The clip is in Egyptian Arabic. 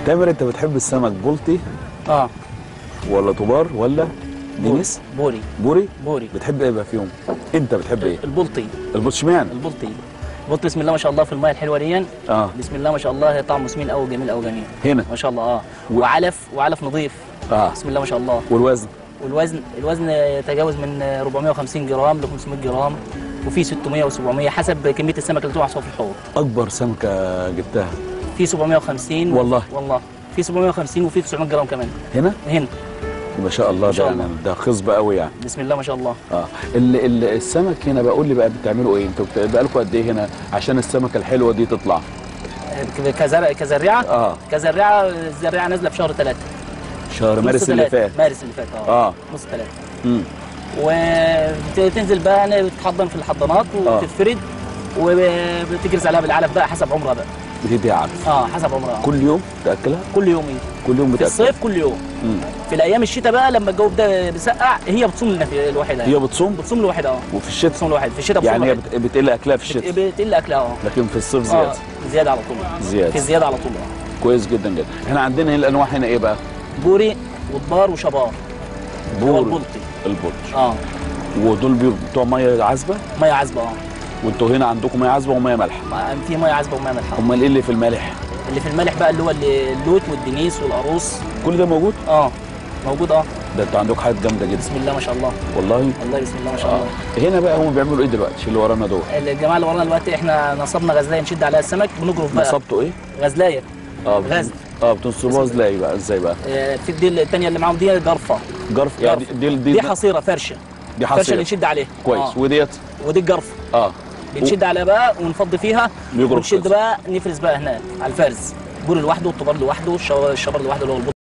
تامر انت بتحب السمك بلطي اه ولا طبار ولا دينيس بوري بوري بوري بتحب ايه بقى فيهم انت بتحب ايه البلطي البلط اشمعنى البلطي البلطي بسم الله ما شاء الله في الماء الحلوه دي اه بسم الله ما شاء الله طعمه سمين قوي جميل قوي جميل هنا ما شاء الله اه وعلف وعلف نظيف اه بسم الله ما شاء الله والوزن والوزن الوزن يتجاوز من 450 جرام ل 500 جرام وفي 600 و700 حسب كميه السمك اللي تقع في الحوض اكبر سمكه جبتها في 750 والله. والله في 750 وفي 900 جرام كمان هنا هنا ما شاء الله ما شاء ده الله. يعني ده خصبه قوي يعني بسم الله ما شاء الله اه ال ال السمك هنا بقول لي بقى بتعملوا ايه انتوا بت- بقالكم قد ايه هنا عشان السمكه الحلوه دي تطلع كزرع كزريعه اه كزريعه الزريعه نازله في شهر ثلاثة شهر مارس اللي فات مارس اللي فات اه, اه نص ثلاثة امم وتنزل بقى يعني تحضن في الحضانات آه. وتتفرد وبتجرس عليها بالعلف بقى حسب عمرها بقى بتدي عارف اه حسب عمرها كل يوم تاكلها كل يوم كل يوم في بتاكل الصيف كل يوم مم. في الايام الشتاء بقى لما الجو بدا بيسقع هي بتصوم لنا في الواحده هي بتصوم بتصوم لوحدها اه وفي الشتاء بتصوم لوحدها في الشتاء بتصوم يعني هي لوحدها. بت- بتقل اكلها في الشتاء بت- بتقل اكلها اه لكن في الصيف اه زياده زياده على طول زيادة. في زياده على طول اه كويس جدا جدا احنا عندنا هنا الانواع هنا ايه بقى بوري وضبار وشبار اللي هو بور البلطي البلط اه ودول بي- بتوع ميه عذبه ميه عذبه اه وانتوا هنا عندكم ميه عذبه وميه مالحه ما- في ميه عذبه وميه مالحه امال ايه اللي في المالح اللي في الملح بقى اللي هو اللوت والدنيس والقاروص كل ده موجود اه موجود اه ده انتوا عندكم حاجات جامده جدا بسم الله ما شاء الله والله والله بسم الله ما شاء اه الله هنا بقى هم بيعملوا ايه دلوقتي اللي ورانا دول الجماعه اللي ورانا دلوقتي احنا نصبنا غزلايه نشد عليها السمك بنجرف بقى نصبتوا ايه غزلايه اه بت- غزل. اه بتنصبوها ازاي بقى ازاي بقى آه، في الدي الثانيه اللي معاهم دي جرفه جرف يعني جرف. دي دي دي حصيره فرشه دي فرشه اللي حصير نشد عليها كويس آه. وديت ودي الجرفه اه بنشد عليها بقى ونفضي فيها بيجرف ونشد كده. بقى نفرز بقى هناك على الفرز بور لوحده والطبار لوحده والش- الشبر لوحده اللي هو البط